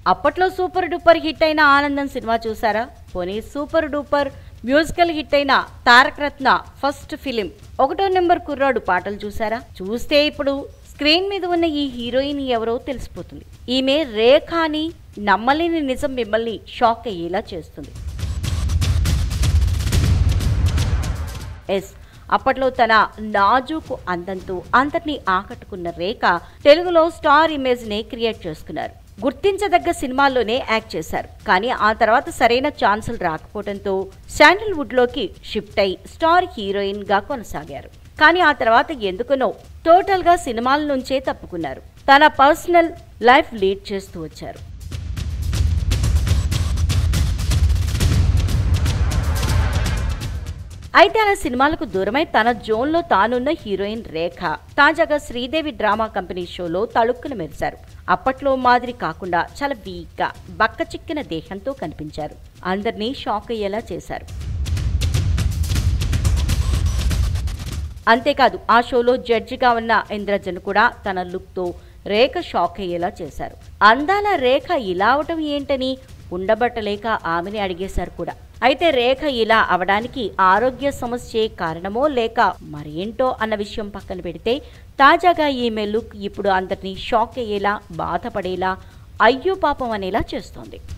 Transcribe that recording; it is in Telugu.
అప్పట్లో సూపర్ డూపర్ హిట్ అయిన ఆనందం సినిమా చూసారా పోనీ సూపర్ డూపర్ మ్యూజికల్ హిట్ అయిన తారక రత్న ఫస్ట్ ఫిలిం ఒకటో నెంబర్ కుర్రాడు పాటలు చూసారా చూస్తే ఇప్పుడు స్క్రీన్ మీద ఉన్న ఈ హీరోయిన్ ఎవరో తెలిసిపోతుంది ఈమె రేఖ అని నమ్మలేని నిజం మిమ్మల్ని షాక్ అయ్యేలా చేస్తుంది ఎస్ అప్పట్లో తన నాజూకు అందంతో అందరినీ ఆకట్టుకున్న రేఖ తెలుగులో స్టార్ ఇమేజ్ ని క్రియేట్ చేసుకున్నారు గుర్తించదగ్గ సినిమాల్లోనే యాక్ట్ చేశారు కానీ ఆ తర్వాత సరైన ఛాన్సులు రాకపోవడంతో శాండల్వుడ్ లోకి షిఫ్ట్ అయి స్టార్ హీరోయిన్ గా కొనసాగారు కానీ ఆ తర్వాత ఎందుకనో టోటల్ గా సినిమాల నుంచే తప్పుకున్నారు తన పర్సనల్ లైఫ్ లీడ్ చేస్తూ వచ్చారు అయితే అలా సినిమాలకు దూరమై తన జోన్లో తానున్న హీరోయిన్ రేఖ తాజాగా శ్రీదేవి డ్రామా కంపెనీ షోలో తళుక్కున మెరిశారు అప్పట్లో మాదిరి కాకుండా చాలా వీక్గా బక్క చిక్కిన దేహంతో కనిపించారు అందరినీ షాక్ అయ్యేలా చేశారు అంతేకాదు ఆ షోలో జడ్జిగా ఉన్న ఇంద్రజన్ కూడా తన లుక్తో రేఖ షాక్ అయ్యేలా చేశారు అందాల రేఖ ఇలా అవటం ఏంటని ఉండబట్టలేక ఆమెని అడిగేశారు కూడా అయితే రేఖ ఇలా అవడానికి ఆరోగ్య సమస్యే కారణమో లేక మరేంటో అన్న విషయం పక్కన పెడితే తాజాగా ఈమె లుక్ ఇప్పుడు అందరినీ షాక్ అయ్యేలా బాధపడేలా అయ్యో పాపం అనేలా చేస్తోంది